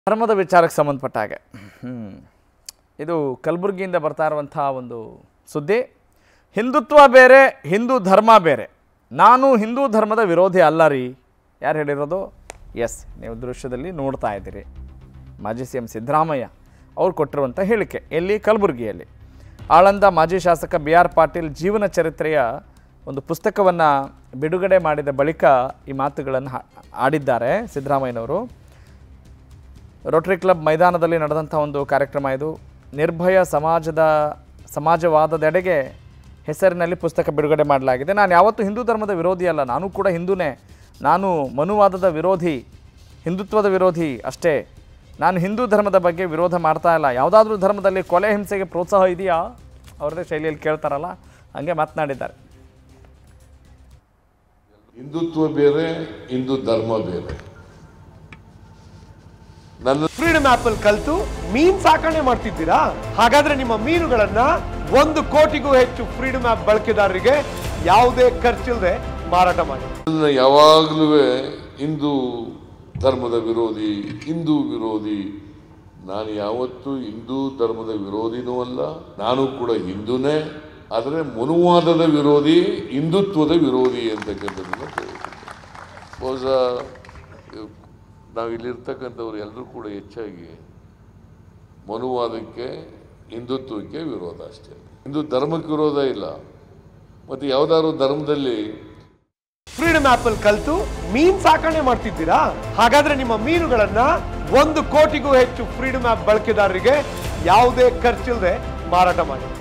ಧರ್ಮದ ವಿಚಾರಕ್ಕೆ ಸಂಬಂಧಪಟ್ಟ ಹಾಗೆ ಹ್ಮ್. ಇದು ಕಲಬುರಗಿಯಿಂದ ಬರ್ತಾ ಇರುವಂಥ ಒಂದು ಸುದ್ದಿ ಹಿಂದುತ್ವ ಬೇರೆ ಹಿಂದೂ ಧರ್ಮ ಬೇರೆ ನಾನು ಹಿಂದೂ ಧರ್ಮದ ವಿರೋಧಿ ಅಲ್ಲ ರೀ ಯಾರು ಹೇಳಿರೋದು ಎಸ್ ನೀವು ದೃಶ್ಯದಲ್ಲಿ ನೋಡ್ತಾ ಇದ್ದೀರಿ ಮಾಜಿ ಸಿ ಎಂ ಸಿದ್ದರಾಮಯ್ಯ ಅವ್ರು ಕೊಟ್ಟಿರುವಂಥ ಹೇಳಿಕೆ ಎಲ್ಲಿ ಕಲಬುರಗಿಯಲ್ಲಿ ಆಳಂದ ಮಾಜಿ ಶಾಸಕ ಬಿ ಆರ್ ಪಾಟೀಲ್ ಜೀವನ ಚರಿತ್ರೆಯ ಒಂದು ಪುಸ್ತಕವನ್ನು ಬಿಡುಗಡೆ ಮಾಡಿದ ಬಳಿಕ ಈ ಮಾತುಗಳನ್ನು ಹಾ- ಆಡಿದ್ದಾರೆ ಸಿದ್ದರಾಮಯ್ಯನವರು ರೋಟರಿ ಕ್ಲಬ್ ಮೈದಾನದಲ್ಲಿ ನಡೆದಂಥ ಒಂದು ಕಾರ್ಯಕ್ರಮ ಇದು ನಿರ್ಭಯ ಸಮಾಜದ ಸಮಾಜವಾದದೆಡೆಗೆ ಹೆಸರಿನಲ್ಲಿ ಪುಸ್ತಕ ಬಿಡುಗಡೆ ಮಾಡಲಾಗಿದೆ ನಾನು ಯಾವತ್ತೂ ಹಿಂದೂ ಧರ್ಮದ ವಿರೋಧಿ ಅಲ್ಲ ನಾನು ಕೂಡ ಹಿಂದೂನೇ ನಾನು ಮನುವಾದದ ವಿರೋಧಿ ಹಿಂದುತ್ವದ ವಿರೋಧಿ ಅಷ್ಟೇ ನಾನು ಹಿಂದೂ ಧರ್ಮದ ಬಗ್ಗೆ ವಿರೋಧ ಮಾಡ್ತಾ ಇಲ್ಲ ಯಾವುದಾದ್ರೂ ಧರ್ಮದಲ್ಲಿ ಕೊಲೆ ಹಿಂಸೆಗೆ ಪ್ರೋತ್ಸಾಹ ಇದೆಯಾ ಅವ್ರದ್ದೇ ಶೈಲಿಯಲ್ಲಿ ಕೇಳ್ತಾರಲ್ಲ ಹಂಗೆ ಮಾತನಾಡಿದ್ದಾರೆ ಹಿಂದುತ್ವ ಬೇರೆ ಹಿಂದೂ ಧರ್ಮ ಬೇರೆ ನನ್ನ ಫ್ರೀಡಮ್ ಆಪ್ ಅಲ್ಲಿ ಕಲ್ತು ಮೀನ್ ಸಾಕಣೆ ಮಾಡ್ತಿದ್ದೀರಾ ಹಾಗಾದ್ರೆ ನಿಮ್ಮ ಮೀನುಗಳನ್ನ ಒಂದು ಕೋಟಿಗೂ ಹೆಚ್ಚು ಫ್ರೀಡಮ್ ಆಪ್ ಬಳಕೆದಾರರಿಗೆ ಯಾವುದೇ ಖರ್ಚಿಲ್ಲದೆ ಮಾರಾಟ ಮಾಡಿ ನನ್ನ ಯಾವಾಗಲೂ ಹಿಂದೂ ಧರ್ಮದ ವಿರೋಧಿ ಹಿಂದೂ ವಿರೋಧಿ ನಾನು ಯಾವತ್ತೂ ಹಿಂದೂ ಧರ್ಮದ ವಿರೋಧಿನೂ ಅಲ್ಲ ನಾನು ಕೂಡ ಹಿಂದೂನೇ ಆದರೆ ಮನುವಾದದ ವಿರೋಧಿ ಹಿಂದುತ್ವದ ವಿರೋಧಿ ಅಂತಕ್ಕಂಥದ್ದನ್ನು ತಿಳಿಸಿದ್ದೆ ಬಹುಶಃ ನಾವು ಇಲ್ಲಿರ್ತಕ್ಕಂಥವ್ರು ಎಲ್ಲರೂ ಕೂಡ ಹೆಚ್ಚಾಗಿ ಮನುವಾದಕ್ಕೆ ಹಿಂದುತ್ವಕ್ಕೆ ವಿರೋಧ ಅಷ್ಟೇ ಹಿಂದೂ ಧರ್ಮಕ್ಕೆ ವಿರೋಧ ಇಲ್ಲ ಮತ್ತು ಯಾವುದಾದ್ರು ಧರ್ಮದಲ್ಲಿ ಫ್ರೀಡಮ್ ಆಪ್ ಅಲ್ಲಿ ಕಲ್ತು ಮೀನ್ ಸಾಕಣೆ ಮಾಡ್ತಿದ್ದೀರಾ ಹಾಗಾದ್ರೆ ನಿಮ್ಮ ಮೀನುಗಳನ್ನ ಒಂದು ಕೋಟಿಗೂ ಹೆಚ್ಚು ಫ್ರೀಡಮ್ ಆಪ್ ಬಳಕೆದಾರರಿಗೆ ಯಾವುದೇ ಖರ್ಚಿಲ್ಲದೆ ಮಾರಾಟ ಮಾಡಿ